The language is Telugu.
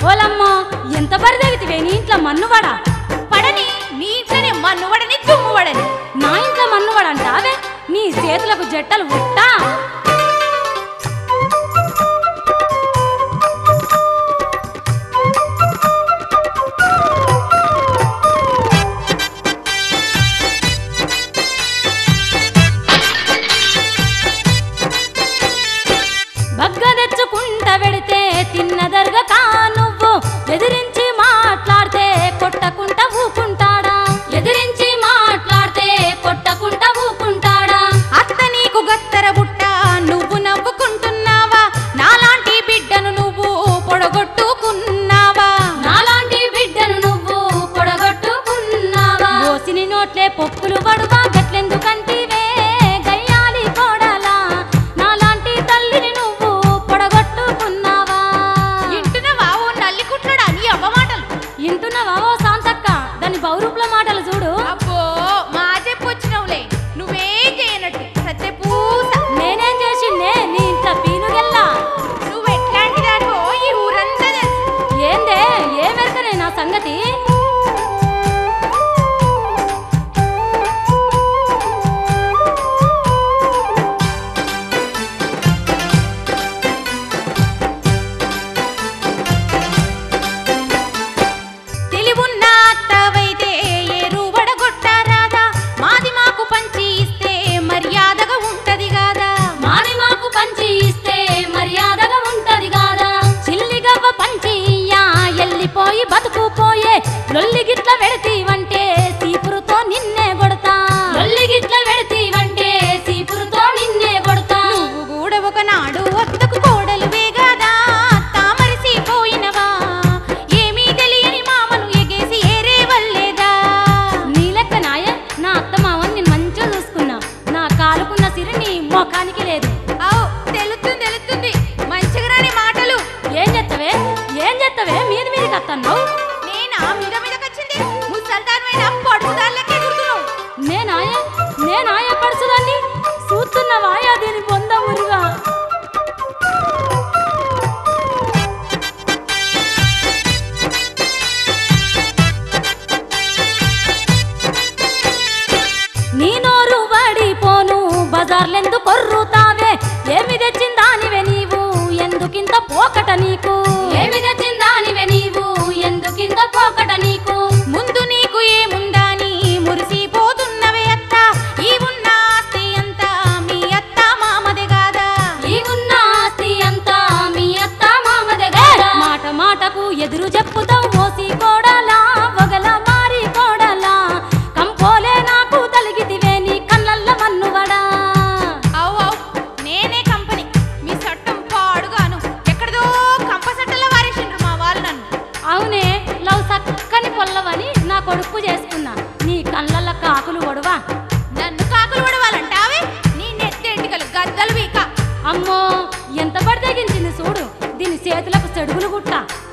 ఓలమ్మో ఎంత బరిదెగితివే నీ ఇంట్లో మన్నువాడా పడని నీ ఇంట్లోనే మన్నువడని తుమ్మువడని నా ఇంట్లో మన్నువాడా అంటావే నీ చేతులకు జట్టలు ఉట్టా బగ్గ తెచ్చుకుంట వెడితే తిన్నదరగక నువ్వు ఎదిరించి మాట్లాడితే కొట్టకుంట ఊకుంటాడా ఎదిరించి మాట్లాడితే కొట్టకుంట ఊకుంటాడా అత్త నీకు గత్తర బుట్ట నువ్వు నవ్వుకుంటున్నావా నాలాంటి బిడ్డను నువ్వు పొడగొట్టుకున్నావా నాలాంటి బిడ్డను నువ్వు పొడగొట్టుకున్నావా ఓసిని నోట్లే పప్పులు పడువా గట్లెందుకంటివే గయ్యాలి కోడలా నాలాంటి తల్లిని నువ్వు పొడగొట్టుకున్నావా ఇంటున్నావా ఓ నల్లి కుట్లడా నీ అవ్వ మాటలు ఇంటున్నావా ఓ శాంతక్క దాని బౌరూపుల మాటలు చూడు అబ్బో మా చెప్పొచ్చినవులే నువ్వేం చేయనట్టు సత్య పూస నేనేం చేసిండే నీ ఇంట్లో పీనుగెల్లా నువ్వు ఎట్లాంటి దానివో ఈ ఊరంతా తెలుసు ఏందే ఏ మెరకనే నా సంగతి తెలివున్న అత్తవైతే ఏరువడగొట్టారాదా మాది మాకు పంచి ఇస్తే మర్యాదగా ఉంటది కాదా మాది మాకు పంచి ఇస్తే మర్యాదగా ఉంటది కాదా చిల్లిగవ్వ పంచి ఇయ్యా ఎల్లిపోయి బతుకుపోయే లొల్లి గిట్ల వెడతీవంటే సీపురుతో నిన్నే కొడతా లొల్లి గిట్ల వెడతీవంటే సీపురుతో నిన్నే కొడతా నువ్వు కూడా ఒకనాడు వద్దకు కోడలువే గాదా తామరిసిపోయినవా ఏమీ తెలియని మామను ఎగేసి ఏరే వల్లేదా నీ లెక్క నాయ నా అత్త మావని నేను మంచిగా చూసుకున్నా నా కాలుకున్న సిరి నీ మొఖానికి లేదు అవు తెలుస్తుంది తెలుస్తుంది మంచిగా రాని మాటలు ఏం చేత్తవే ఏం చేత్తవే మీది మీదకి అత్తన్నావు నేనా మీద మీదకొచ్చింది ముసల్దానమైన పడుదాళ్ళకే ఎదురుతున్నావు నేనాయ నేనాయ పడుచుదాన్ని చూస్తున్నవాయా దీని పొంద మురుగా నీ నోరు వాడిపోను బజార్లెందు కొర్రుతావే ఏమి తెచ్చిందానివే నీవు ఎందుకింత పోకట నీకు ఏమి తెచ్చిందానివే నీవు ఎందుకింత పోకట నీకు ముందు నీకు ఏముందని మురిసిపోతున్నవే అత్త ఈ ఉన్న ఆస్తి అంతా మీ అత్త మామదే కాదా ఈ ఉన్న ఆస్తి అంతా మీ అత్త మామదే కదా మాట మాటకు ఎదురు చెప్పుతావు ఓసి కోడలా వగల మారి కోడలా కంపోలే నాకు తలిగితివే నీ కళ్ళల్ల మన్నువడా అవు అవు నేనే కంపెనీ మీ చట్టం పాడుగాను ఎక్కడదో కంపసట్టలో వారేసిండ్రు మా వాళ్ళు నన్ను అవునే లవ్ సక్కని పొల్లవని నా కొడుకు చేసుకున్నా నీ కళ్ళల్ల కాకులు ఒడవా నన్ను కాకులు పడవాలంటావే నీ నెత్తెంటికలు గద్దలు వీక అమ్మో ఎంత పడి తెగించింది చూడు దీని చేతులకు చెడుగులు గుట్ట